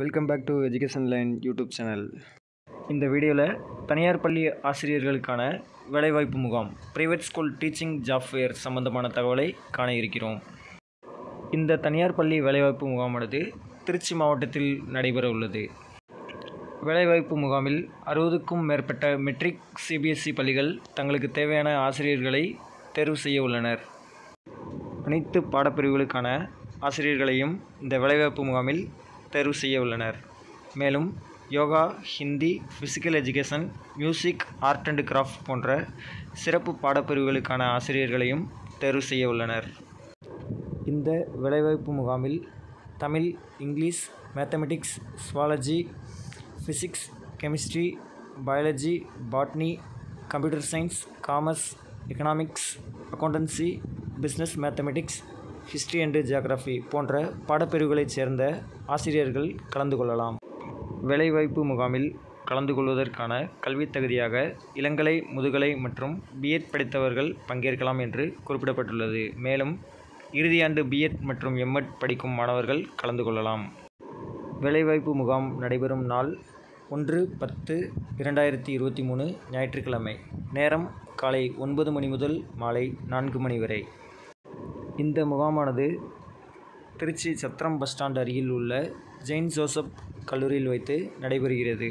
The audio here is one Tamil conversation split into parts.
welcome back to education line YouTube channel இந்த வீடியோவில் தனியார் பள்ளி ஆசிரியர்களுக்கான வேலைவாய்ப்பு முகாம் private school teaching job fair சம்பந்தமான தகவலை காண இருக்கிறோம் இந்த தனியார் பள்ளி வேலைவாய்ப்பு முகாமானது திருச்சி மாவட்டத்தில் நடைபெற உள்ளது வேலைவாய்ப்பு முகாமில் அறுபதுக்கும் மேற்பட்ட மெட்ரிக் சிபிஎஸ்இ பள்ளிகள் தங்களுக்கு தேவையான ஆசிரியர்களை தேர்வு செய்ய உள்ளனர் அனைத்து பாடப்பிரிவுகளுக்கான ஆசிரியர்களையும் இந்த வேலைவாய்ப்பு முகாமில் தேர்வு செய்ய உள்ளனர் மேலும் yoga Hindi physical education music art and craft போன்ற சிறப்பு பாடப்பிரிவுகளுக்கான ஆசிரியர்களையும் தேர்வு செய்ய உள்ளனர் இந்த வேலைவாய்ப்பு முகாமில் Tamil English mathematics zoology physics chemistry biology botany computer science commerce economics accountancy business mathematics history and geography போன்ற பாடப்பிரிவுகளைச் சேர்ந்த ஆசிரியர்கள் கலந்து கொள்ளலாம் வேலைவாய்ப்பு முகாமில் கலந்து கொள்வதற்கான கல்வித் தகுதியாக இளங்கலை முதுகலை மற்றும் பிஎட் படித்தவர்கள் பங்கேற்கலாம் என்று குறிப்பிடப்பட்டுள்ளது மேலும் இறுதியாண்டு பிஎட் மற்றும் எம்எட் படிக்கும் மாணவர்கள் கலந்து கொள்ளலாம் வேலைவாய்ப்பு முகாம் நடைபெறும் நாள் ஒன்று பத்து இரண்டாயிரத்தி இருபத்தி மூணு ஞாயிற்றுக்கிழமை நேரம் காலை ஒன்பது மணி முதல் மாலை நான்கு மணி வரை இந்த முகாமானது திருச்சி சத்திரம் பஸ் ஸ்டாண்ட் அருகில் உள்ள ஜெயின் ஜோசப் கல்லூரியில் வைத்து நடைபெறுகிறது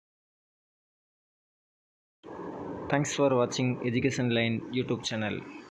தேங்க்ஸ் ஃபார் வாட்சிங் எஜுகேஷன் லைன் யூடியூப் சேனல்